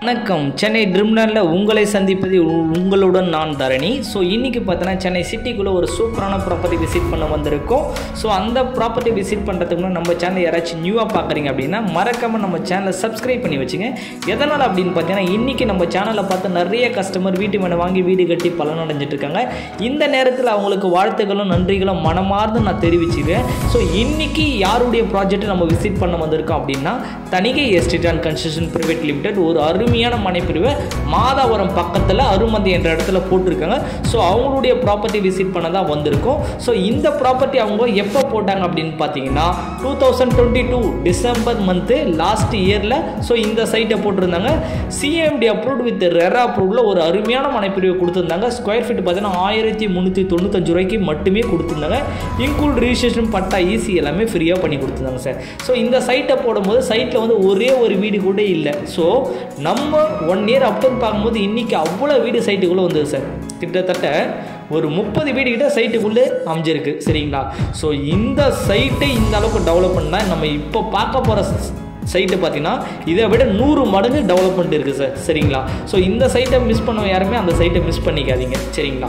வணக்கம் சென்னை ட்ரிம்லாண்டில் உங்களை சந்திப்பது உ- உங்களுடன் நான் தரணி ஸோ இன்றைக்கி பார்த்தோன்னா சென்னை சிட்டிக்குள்ளே ஒரு சூப்பரான ப்ராப்பர்ட்டி விசிட் பண்ண வந்திருக்கோம் ஸோ அந்த ப்ராப்பர்ட்டி விசிட் பண்ணுறதுக்கு முன்னாடி நம்ம சேனல் யாராச்சும் நியூவாக பார்க்குறீங்க அப்படின்னா மறக்காமல் நம்ம சேனலை சப்ஸ்கிரைப் பண்ணி வச்சுங்க எதனால் அப்படின்னு பார்த்தீங்கன்னா இன்றைக்கி நம்ம சேனலை பார்த்து நிறைய கஸ்டமர் வீட்டு மேலே வாங்கி வீடு கட்டி பலன் அடைஞ்சிட்டு இருக்காங்க இந்த நேரத்தில் அவங்களுக்கு வாழ்த்துக்களும் நன்றிகளும் மனமார்ந்து நான் தெரிவிச்சுக்கிறேன் ஸோ இன்றைக்கி யாருடைய ப்ராஜெக்ட் நம்ம விசிட் பண்ண வந்திருக்கோம் அப்படின்னா Thanigai estate and construction private limited ஒரு அருமையான மனைப்பிரிவை மாதாவரம் பக்கத்தில் அருமந்தி என்ற இடத்துல போட்டிருக்காங்க ஸோ அவங்களுடைய ப்ராப்பர்ட்டி விசிட் பண்ண தான் வந்திருக்கோம் ஸோ இந்த ப்ராப்பர்ட்டி அவங்க எப்போ போட்டாங்க அப்படின்னு பார்த்தீங்கன்னா two thousand twenty two December month last இயரில் ஸோ இந்த சைட்டை போட்டிருந்தாங்க சிஎம்டி அப்ரூவ்ட் வித் ரெரா அப்ரூவ்டில் ஒரு அருமையான மனைப்பிரிவை கொடுத்துருந்தாங்க ஸ்கொயர் ஃபீட் பார்த்தீங்கன்னா ஆயிரத்தி முந்நூற்றி தொண்ணூத்தஞ்சு ரூபாய்க்கு மட்டுமே கொடுத்துருந்தாங்க இன்க்ளூட் ரிஜிஸ்ட்ரேஷன் பட்டா ஈஸி எல்லாமே ஃப்ரீயாக பண்ணி கொடுத்துருந்தாங்க சார் ஸோ இந்த சைட்டை போடும்போது சைட்டில் வந்து ஒரே ஒரு வீடு கூட இல்லை ஸோ நம்ம ஒன் இயர் அப்டர்ன் பார்க்கும்போது இன்றைக்கி அவ்வளோ வீடு சைட்டுக்குள்ளே வந்தது சார் கிட்டத்தட்ட ஒரு முப்பது வீடு கிட்ட சைட்டுக்குள்ளே அமைஞ்சிருக்கு சரிங்களா ஸோ இந்த சைட்டை இந்த அளவுக்கு டெவலப் பண்ணால் நம்ம இப்போ பார்க்க போகிற சைட்டு பார்த்தீங்கன்னா இதை விட நூறு மடங்கு டெவலப்மெண்ட் இருக்குது சார் சரிங்களா ஸோ இந்த சைட்டை மிஸ் பண்ண யாருமே அந்த சைட்டை மிஸ் பண்ணிக்காதீங்க சரிங்களா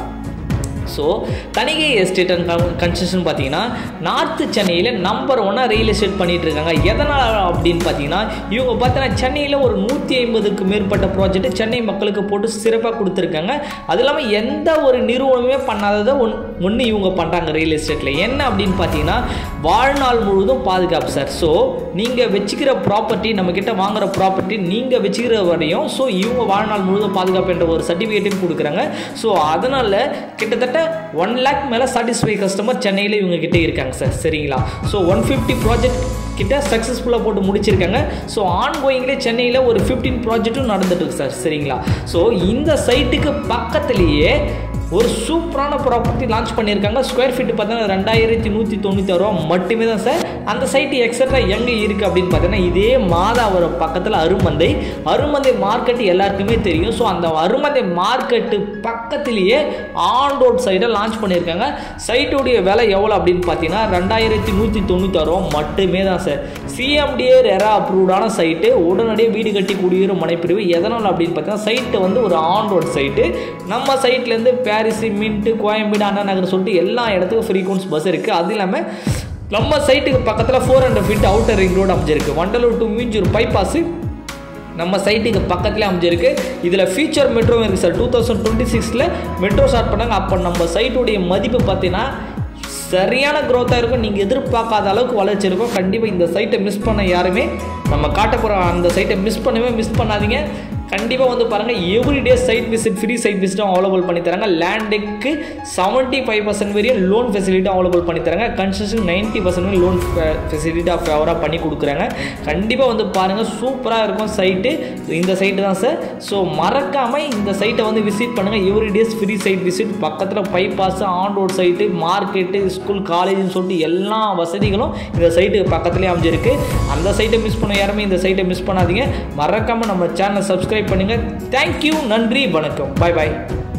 so Thanigai estate and construction பார்த்தீங்கன்னா நார்த்து சென்னையில் நம்பர் ஒன்னாக ரியல் எஸ்டேட் பண்ணிட்டு இருக்காங்க எதனால் அப்படின்னு பார்த்தீங்கன்னா இவங்க பார்த்தீங்கன்னா சென்னையில் ஒரு நூற்றி ஐம்பதுக்கு மேற்பட்ட ப்ராஜெக்ட் சென்னை மக்களுக்கு போட்டு சிறப்பாக கொடுத்துருக்காங்க அது இல்லாமல் எந்த ஒரு நிறுவனமே பண்ணாததை ஒன் ஒன்று இவங்க பண்ணுறாங்க ரியல் எஸ்டேட்டில் என்ன அப்படின்னு பார்த்தீங்கன்னா வாழ்நாள் முழுவதும் பாதுகாப்பு சார் ஸோ நீங்கள் வச்சுக்கிற ப்ராப்பர்ட்டி நம்மக்கிட்ட வாங்குற ப்ராப்பர்ட்டி நீங்கள் வச்சுக்கிற வரையும் ஸோ இவங்க வாழ்நாள் முழுவதும் பாதுகாப்பு என்ற ஒரு சர்டிஃபிகேட்டையும் கொடுக்குறாங்க ஸோ அதனால் கிட்டத்தட்ட ஒன் லேக் மேலே சாட்டிஸ்ஃபை கஸ்டமர் சென்னையில் இவங்க கிட்டே இருக்காங்க சார் சரிங்களா ஸோ ஒன் ஃபிஃப்டி ப்ராஜெக்ட் கிட்ட சக்ஸஸ்ஃபுல்லாக போட்டு முடிச்சிருக்காங்க ஸோ ஆன் கோயிங்லேயே சென்னையில் ஒரு ஃபிஃப்டீன் ப்ராஜெக்ட்டும் நடந்துட்டு இருக்கு சார் சரிங்களா ஸோ இந்த சைட்டுக்கு பக்கத்துலேயே ஒரு சூப்பரான ப்ராப்பர்ட்டி லான்ச் பண்ணியிருக்காங்க ஸ்கொயர் ஃபீட் பார்த்தீங்கன்னா ரெண்டாயிரத்தி நூற்றி தொண்ணூற்றி ரூபா மட்டுமே தான் சார் அந்த சைட்டு எக்ஸட்ரா எங்கே இருக்குது அப்படின்னு பார்த்தீங்கன்னா இதே மாதாவரம் பக்கத்தில் அருமந்தை அருமந்தை மார்க்கெட் எல்லாருக்குமே தெரியும் ஸோ அந்த அருமந்தை மார்க்கெட்டு பக்கத்திலேயே ஆன் ரோட் சைடை லான்ச் பண்ணியிருக்காங்க சைட்டுடைய விலை எவ்வளோ அப்படின்னு பார்த்தீங்கன்னா ரெண்டாயிரத்தி நூற்றி தொண்ணூற்றி ரூபா மட்டுமே தான் சார் சிஎம்டிஏ ரெரா அப்ரூவ்டான சைட்டு உடனடியாக வீடு கட்டி குடியேறும் மனைப்பிரிவு எதனால் அப்படின்னு பார்த்தீங்கன்னா சைட்டு வந்து ஒரு ஆன் ரோட் சைட்டு நம்ம சைட்லேருந்து பாரிஸ் மின்ட்டு கோயம்பேடு அண்ணா நகர் சொல்லிட்டு எல்லா இடத்துக்கும் ஃப்ரீக்வன்ஸ் பஸ் இருக்குது அது இல்லாமல் நம்ம சைட்டுக்கு பக்கத்தில் four hundred feet outer ring road அமைஞ்சிருக்கு வண்டலூர் டு மீஞ்சூர் பைபாஸு நம்ம சைட்டுக்கு பக்கத்துலேயே அமைஞ்சிருக்கு இதில் ஃபியூச்சர் மெட்ரோ இருக்குது சார் டூ தௌசண்ட் டுவெண்ட்டி சிக்ஸில் மெட்ரோ ஸ்டார்ட் பண்ணாங்க அப்போ நம்ம சைட்டுடைய மதிப்பு பார்த்தீங்கன்னா சரியான க்ரோத்தாக இருக்கும் நீங்கள் எதிர்பார்க்காத அளவுக்கு வளர்ச்சி இருக்கும் கண்டிப்பாக இந்த சைட்டை மிஸ் பண்ண யாருமே நம்ம காட்ட போகிற அந்த சைட்டை மிஸ் பண்ணவே மிஸ் பண்ணாதீங்க கண்டிப்பாக வந்து பாருங்கள் everyday site visit free site விசிட்டும் அவைலபிள் பண்ணி தராங்க லேண்டுக்கு செவன்ட்டி ஃபைவ் பர்சன்ட் வரையும் லோன் ஃபெசிலிட்டி அவைலபிள் பண்ணி தராங்க construction ninety percent loan facility ஃபேவராக பண்ணி கொடுக்குறாங்க கண்டிப்பாக வந்து பாருங்கள் சூப்பராக இருக்கும் சைட்டு இந்த சைட்டு தான் சார் ஸோ மறக்காமல் இந்த சைட்டை வந்து விசிட் பண்ணுங்கள் எவ்ரிடேஸ் ஃப்ரீ சைட் விசிட் பக்கத்தில் bypass on road site market school காலேஜ்னு சொல்லிட்டு எல்லா வசதிகளும் இந்த சைட்டுக்கு பக்கத்துலேயே அமைஞ்சிருக்கு அந்த சைட்டை மிஸ் பண்ண யாருமே இந்த சைட்டை மிஸ் பண்ணாதீங்க மறக்காமல் நம்ம சேனலை சப்ஸ்கிரைப் பண்ணுங்கள் தேங்க்யூ நன்றி வணக்கம் பாய் பாய்